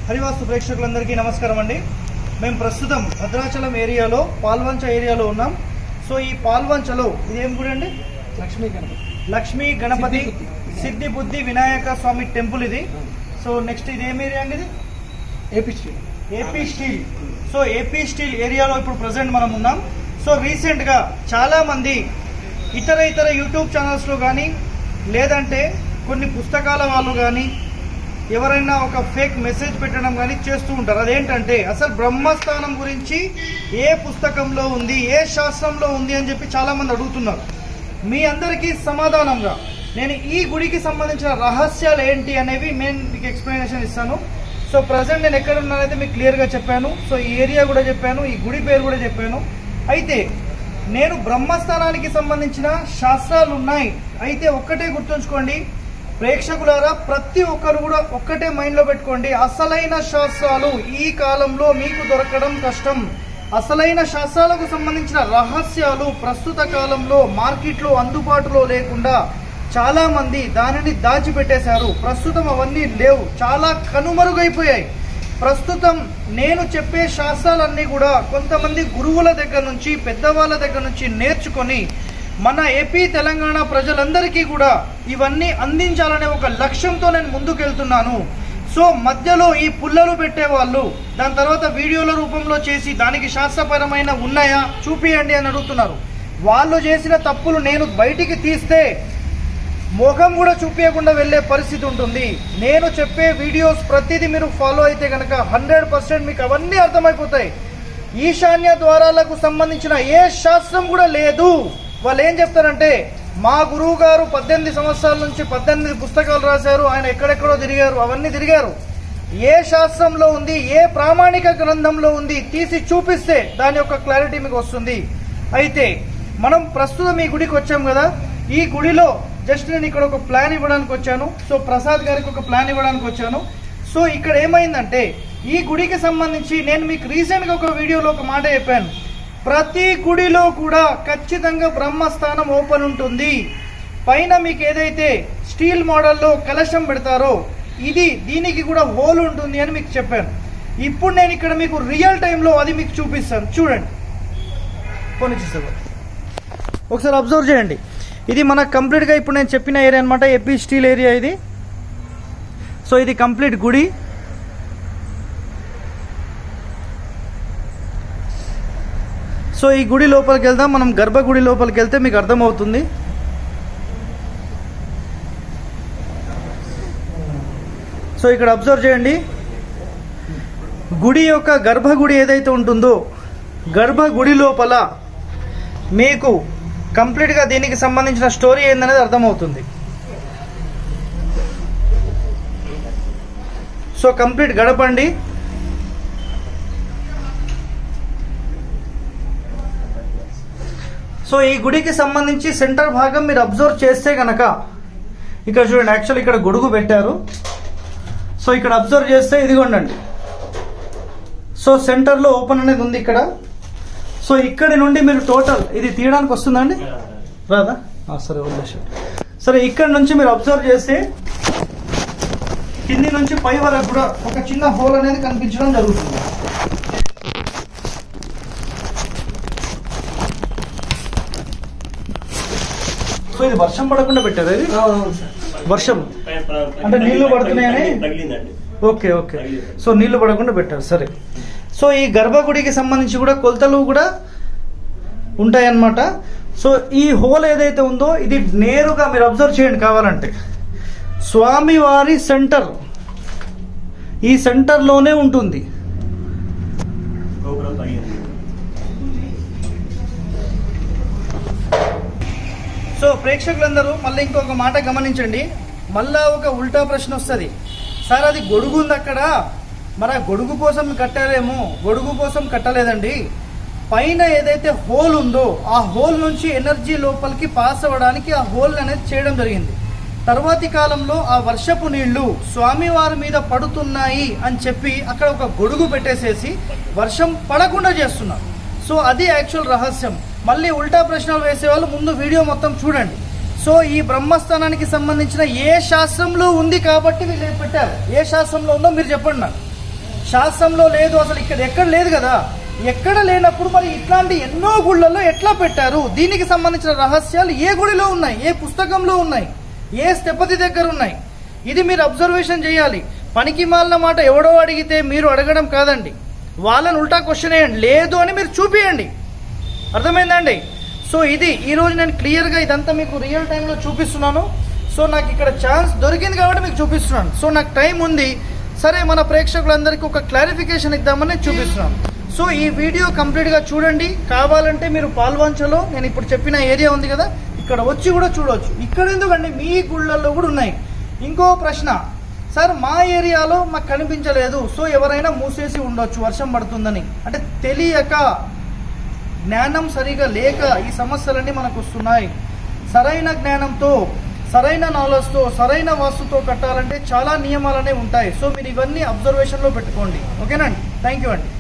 హరివాస్తు ప్రేక్షకులందరికీ నమస్కారం అండి మేము ప్రస్తుతం భద్రాచలం ఏరియాలో పాల్వంచ ఏరియాలో ఉన్నాం సో ఈ పాల్వంచలో ఇదేం గుడి అండి లక్ష్మీ గణపతి లక్ష్మీ గణపతి సిద్ధి బుద్ధి. సిద్ధి బుద్ధి వినాయక స్వామి టెంపుల్ ఇది సో నెక్స్ట్ ఇది ఏం ఏరియా అండి ఇది AP street AP steel so AP steel ఏరియాలో ఇప్పుడు ప్రజెంట్ మనం ఉన్నాం సో రీసెంట్ గా చాలా మంది ఇతర ఇతర యూట్యూబ్ ఛానల్స్ లో కానీ లేదంటే కొన్ని పుస్తకాల వాళ్ళు కానీ ఎవరైనా ఒక ఫేక్ మెసేజ్ పెట్టడం కానీ చేస్తూ ఉంటారు అదేంటంటే అసలు బ్రహ్మస్థానం గురించి ఏ పుస్తకంలో ఉంది ఏ శాస్త్రంలో ఉంది అని చెప్పి చాలా మంది అడుగుతున్నారు మీ అందరికీ సమాధానంగా నేను ఈ గుడికి సంబంధించిన రహస్యాలు ఏంటి అనేవి నేను మీకు ఎక్స్ప్లెనేషన్ ఇస్తాను సో ప్రజెంట్ నేను ఎక్కడ ఉన్నానైతే మీకు క్లియర్గా చెప్పాను సో ఈ ఏరియా కూడా చెప్పాను ఈ గుడి పేరు కూడా చెప్పాను అయితే నేను బ్రహ్మస్థానానికి సంబంధించిన శాస్త్రాలు ఉన్నాయి అయితే ఒక్కటే గుర్తుంచుకోండి ప్రేక్షకులారా ప్రతి ఒక్కరు కూడా ఒక్కటే మైండ్లో పెట్టుకోండి అసలైన శాస్త్రాలు ఈ కాలంలో మీకు దొరకడం కష్టం అసలైన శాస్త్రాలకు సంబంధించిన రహస్యాలు ప్రస్తుత కాలంలో మార్కెట్లో అందుబాటులో లేకుండా చాలా మంది దానిని దాచిపెట్టేశారు ప్రస్తుతం అవన్నీ లేవు చాలా కనుమరుగైపోయాయి ప్రస్తుతం నేను చెప్పే శాస్త్రాలన్నీ కూడా కొంతమంది గురువుల దగ్గర నుంచి పెద్దవాళ్ళ దగ్గర నుంచి నేర్చుకొని మన ఏపీ తెలంగాణ ప్రజలందరికీ కూడా ఇవన్నీ అందించాలనే ఒక లక్ష్యంతో నేను ముందుకెళ్తున్నాను సో మధ్యలో ఈ పుల్లలు పెట్టేవాళ్ళు దాని తర్వాత వీడియోల రూపంలో చేసి దానికి శాస్త్రపరమైన ఉన్నాయా చూపియండి అని అడుగుతున్నారు వాళ్ళు చేసిన తప్పులు నేను బయటికి తీస్తే ముఖం కూడా చూపించకుండా వెళ్ళే పరిస్థితి ఉంటుంది నేను చెప్పే వీడియోస్ ప్రతిదీ మీరు ఫాలో అయితే కనుక హండ్రెడ్ పర్సెంట్ మీకు అవన్నీ అర్థమైపోతాయి ఈశాన్య ద్వారాలకు సంబంధించిన ఏ శాస్త్రం కూడా లేదు వాళ్ళు ఏం చెప్తారంటే మా గురువు గారు పద్దెనిమిది సంవత్సరాల నుంచి పద్దెనిమిది పుస్తకాలు రాశారు ఆయన ఎక్కడెక్కడో తిరిగారు అవన్నీ తిరిగారు ఏ శాస్త్రంలో ఉంది ఏ ప్రామాణిక గ్రంథంలో ఉంది తీసి చూపిస్తే దాని యొక్క క్లారిటీ మీకు వస్తుంది అయితే మనం ప్రస్తుతం ఈ గుడికి వచ్చాం కదా ఈ గుడిలో జస్ట్ నేను ఇక్కడ ఒక ప్లాన్ ఇవ్వడానికి వచ్చాను సో ప్రసాద్ గారికి ఒక ప్లాన్ ఇవ్వడానికి వచ్చాను సో ఇక్కడ ఏమైందంటే ఈ గుడికి సంబంధించి నేను మీకు రీసెంట్ గా ఒక వీడియోలో ఒక మాట చెప్పాను ప్రతి గుడిలో కూడా ఖచ్చితంగా బ్రహ్మస్థానం ఓపెన్ ఉంటుంది పైన మీకు ఏదైతే స్టీల్ మోడల్లో కలశం పెడతారో ఇది దీనికి కూడా హోల్ ఉంటుంది అని మీకు చెప్పాను ఇప్పుడు నేను ఇక్కడ మీకు రియల్ టైంలో అది మీకు చూపిస్తాను చూడండి ఫోన్ ఇచ్చేస్తా ఒకసారి అబ్జర్వ్ చేయండి ఇది మన కంప్లీట్గా ఇప్పుడు నేను చెప్పిన ఏరియా అనమాట ఏపీ స్టీల్ ఏరియా ఇది సో ఇది కంప్లీట్ గుడి సో ఈ గుడి లోపలికి వెళ్దాం మనం గర్భగుడి లోపలికి వెళ్తే మీకు అర్థమవుతుంది సో ఇక్కడ అబ్జర్వ్ చేయండి గుడి యొక్క గర్భగుడి ఏదైతే ఉంటుందో గర్భగుడి లోపల మీకు కంప్లీట్గా దీనికి సంబంధించిన స్టోరీ ఏందనేది అర్థమవుతుంది సో కంప్లీట్ గడపండి సో ఈ గుడికి సంబంధించి సెంటర్ భాగం మీరు అబ్జర్వ్ చేస్తే గనక ఇక్కడ చూడండి యాక్చువల్ ఇక్కడ గొడుగు పెట్టారు సో ఇక్కడ అబ్జర్వ్ చేస్తే ఇదిగోండి సో సెంటర్లో ఓపెన్ అనేది ఉంది ఇక్కడ సో ఇక్కడి నుండి మీరు టోటల్ ఇది తీయడానికి వస్తుందండి రాదా ఆ, సరే వదిలేసండి సరే ఇక్కడ నుంచి మీరు అబ్జర్వ్ చేస్తే కింది నుంచి పై వరకు కూడా ఒక చిన్న హోల్ అనేది కనిపించడం జరుగుతుంది సో ఇది వర్షం పడకుండా పెట్టారు ఇది అవును సార్ వర్షం అంటే నీళ్లు పడుతున్నాయని తగిలిందండి ఓకే ఓకే సో నీళ్లు పడకుండా పెట్టారు సరే సో ఈ గర్భగుడికి సంబంధించి కూడా కొలతలు కూడా ఉంటాయన్నమాట సో ఈ హోల్ ఏదైతే ఉందో ఇది నేరుగా మీరు అబ్జర్వ్ చేయండి కావాలంటే స్వామివారి సెంటర్ ఈ సెంటర్లోనే ఉంటుంది గోపురం తగిలింది సో ప్రేక్షకులందరూ మళ్ళీ ఇంకొక మాట గమనించండి మళ్ళా ఒక ఉల్టా ప్రశ్న వస్తుంది సార్ అది గొడుగు ఉంది అక్కడ మరి ఆ గొడుగు కోసం కట్టాలేమో గొడుగు కోసం కట్టలేదండి పైన ఏదైతే హోల్ ఉందో ఆ హోల్ నుంచి ఎనర్జీ లోపలికి పాస్ అవ్వడానికి ఆ హోల్ అనేది చేయడం జరిగింది తర్వాతి కాలంలో ఆ వర్షపు నీళ్లు స్వామివారి మీద పడుతున్నాయి అని చెప్పి అక్కడ ఒక గొడుగు పెట్టేసేసి వర్షం పడకుండా చేస్తున్నారు సో అది యాక్చువల్ రహస్యం మళ్ళీ ఉల్టా ప్రశ్నలు వేసేవాళ్ళు ముందు వీడియో మొత్తం చూడండి సో ఈ బ్రహ్మస్థానానికి సంబంధించిన ఏ శాస్త్రంలో ఉంది కాబట్టి వీళ్ళు పెట్టారు ఏ శాస్త్రంలో ఉందో మీరు చెప్పండి నాకు శాస్త్రంలో లేదు అసలు ఇక్కడ ఎక్కడ లేదు కదా ఎక్కడ లేనప్పుడు మరి ఇట్లాంటి ఎన్నో గుళ్ళల్లో ఎట్లా పెట్టారు దీనికి సంబంధించిన రహస్యాలు ఏ గుడిలో ఉన్నాయి ఏ పుస్తకంలో ఉన్నాయి ఏ స్థపతి దగ్గర ఉన్నాయి ఇది మీరు అబ్జర్వేషన్ చేయాలి పనికి మాలిన మాట ఎవడో అడిగితే మీరు అడగడం కాదండి వాళ్ళని ఉల్టా క్వశ్చన్ వేయండి లేదు అని మీరు చూపియండి అర్థమైందండి సో ఇది ఈ రోజు నేను క్లియర్గా ఇదంతా మీకు రియల్ టైంలో చూపిస్తున్నాను సో నాకు ఇక్కడ ఛాన్స్ దొరికింది కాబట్టి మీకు చూపిస్తున్నాను సో నాకు టైం ఉంది సరే మన ప్రేక్షకులందరికీ ఒక క్లారిఫికేషన్ ఇద్దామని చూపిస్తున్నాను సో ఈ వీడియో కంప్లీట్గా చూడండి కావాలంటే మీరు పాల్వంచలో నేను ఇప్పుడు చెప్పిన ఏరియా ఉంది కదా ఇక్కడ వచ్చి కూడా చూడవచ్చు ఇక్కడ ఎందుకండి మీ గుళ్ళల్లో కూడా ఉన్నాయి ఇంకో ప్రశ్న సార్ మా ఏరియాలో మాకు కనిపించలేదు సో ఎవరైనా మూసేసి ఉండొచ్చు వర్షం పడుతుందని అంటే తెలియక జ్ఞానం సరిగా లేక ఈ సమస్యలన్నీ మనకు వస్తున్నాయి సరైన జ్ఞానంతో సరైన నాలెడ్జ్తో సరైన వాస్తుతో కట్టాలంటే చాలా నియమాలనే ఉంటాయి సో మీరు ఇవన్నీ అబ్జర్వేషన్లో పెట్టుకోండి ఓకేనండి థ్యాంక్ యూ అండి